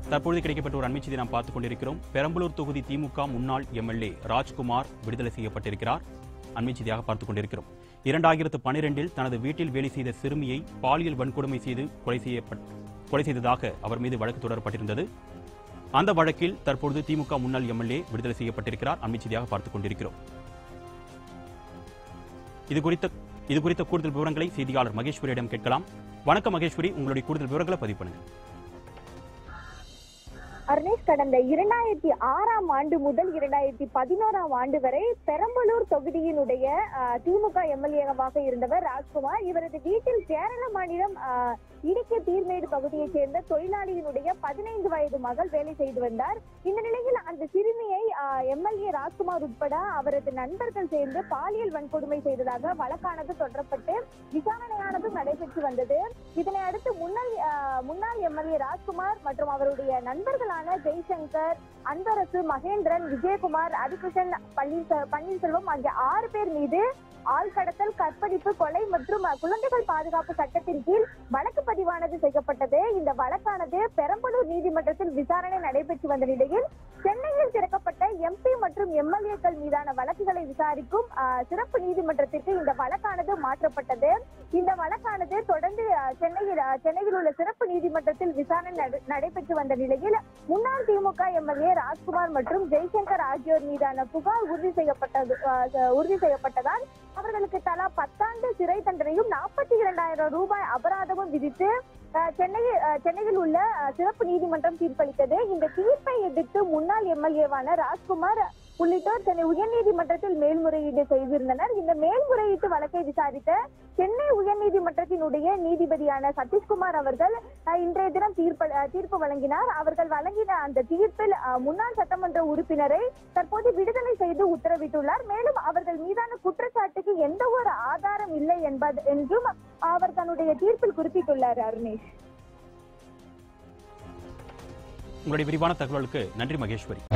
தற்பொழுது கிடைக்கப்பட்ட ஒரு அண்மை செய்தி நாம் பார்த்துக் கொண்டிருக்கிறோம் பெரம்பலூர் தொகுதி திமுக முன்னாள் எம்எல்ஏ ராஜ்குமார் விடுதலை செய்யப்பட்டிருக்கிறார் அண்மை செய்தியாக பார்த்துக் கொண்டிருக்கிறோம் இரண்டாயிரத்து பனிரெண்டில் தனது வீட்டில் வேலை செய்த சிறுமியை பாலியல் வன்கொடுமை செய்து கொலை செய்யப்பட் கொலை செய்ததாக அவர் மீது வழக்கு தொடரப்பட்டிருந்தது அந்த வழக்கில் தற்பொழுது திமுக முன்னாள் எம்எல்ஏ விடுதலை செய்யப்பட்டிருக்கிறார் அண்மை செய்தியாக பார்த்துக் கொண்டிருக்கிறோம் இது குறித்த இது குறித்த கூடுதல் விவரங்களை செய்தியாளர் மகேஸ்வரியிடம் கேட்கலாம் வணக்கம் மகேஸ்வரி உங்களுடைய கூடுதல் விவரங்களை பதிவு பண்ணுங்க அர்னேஷ் கடந்த இரண்டாயிரத்தி ஆறாம் ஆண்டு முதல் இரண்டாயிரத்தி பதினோராம் ஆண்டு வரை பெரம்பலூர் தொகுதியினுடைய ஆஹ், திமுக எம்எல்ஏவாக இருந்தவர் ராஜ்குமார் இவரது வீட்டில் கேரள மாநிலம் ஆஹ், இடுக்கி தீர்மேடு பகுதியைச் சேர்ந்த தொழிலாளியினுடைய பதினைந்து வயது மகள் வேலை செய்து வந்தார் இந்த நிலையில் அந்த சிறுமியை எம்எல்ஏ ராஜ்குமார் உட்பட அவரது நண்பர்கள் சேர்ந்து பாலியல் வன்கொடுமை செய்ததாக வழக்கானது தொடரப்பட்டு விசாரணையானதும் நடைபெற்று வந்தது இதனை அடுத்து முன்னாள் ஆஹ், முன்னாள் எம்எல்ஏ ராஜ்குமார் மற்றும் அவருடைய நண்பர்களான ஜெய்சங்கர் அன்பரசு மகேந்திரன் விஜயகுமார் ஹரிகிருஷ்ணன் பன்னீர் பன்னீர்செல்வம் ஆகிய ஆறு பேர் மீது ஆள்கடத்தல் கற்பழிப்பு கொலை மற்றும் அஹ், குழந்தைகள் பாதுகாப்பு சட்டத்தின் கீழ் வழக்கு பதிவானது செய்யப்பட்டது இந்த வழக்கானது பெரம்பலூர் நீதிமன்றத்தில் விசாரணை நடைபெற்று வந்த நிலையில் சென்னையில் திறக்கப்பட்ட எம்பி மற்றும் எம்எல்ஏக்கள் மீதான வழக்குகளை விசாரிக்கும் அஹ், சிறப்பு நீதிமன்றத்திற்கு இந்த வழக்கானது மாற்றப்பட்டது இந்த வழக்கானது தொடர்ந்து அஹ், சென்னையில் அஹ், சென்னையில் உள்ள சிறப்பு நீதிமன்றத்தில் விசாரணை நட- நடைபெற்று வந்த நிலையில் முன்னாள் திமுக எம்எல்ஏ ராஜ்குமார் மற்றும் ஜெய்சங்கர் ஆகியோர் மீதான புகார் உறுதி செய்யப்பட்டது அஹ், உறுதி செய்யப்பட்டதால் அவர்களுக்கு தலா பத்தாண்டு சிறை தண்டனையும் நாற்பத்தி இரண்டாயிரம் ரூபாய் அபராதமும் விதித்து அஹ், சென்னையில் அஹ், சென்னையில் உள்ள அஹ், சிறப்பு நீதிமன்றம் தீர்ப்பளித்தது இந்த தீர்ப்பை எதிர்த்து முன்னாள் எம்எல்ஏவான ராஜ்குமார் உள்ளிட்டோர் சென்னை உயர்நீதிமன்றத்தில் மேல்முறையீடு செய்திருந்தனர் இந்த மேல்முறையீட்டு வழக்கை விசாரித்த சென்னை உயர்நீதிமன்றத்தினுடைய நீதிபதியான சதீஷ்குமார் அவர்கள் அஹ், இன்றைய தினம் தீர்ப்பு அஹ், தீர்ப்பு வழங்கினார் அவர்கள் வழங்கின அந்த தீர்ப்பில் அஹ், முன்னாள் சட்டமன்ற உறுப்பினரை தற்போது விடுதலை செய்து உத்தரவிட்டுள்ளார் மேலும் அவர்கள் மீதான குற்றச்சாட்டுக்கு எந்த ஒரு ஆதாரம் இல்லை என்பது என்றும் அவர் தன்னுடைய தீர்ப்பில் குறிப்பிட்டுள்ளார் அருணேஷ் உங்களுடைய விரிவான தகவலுக்கு நன்றி மகேஸ்வரி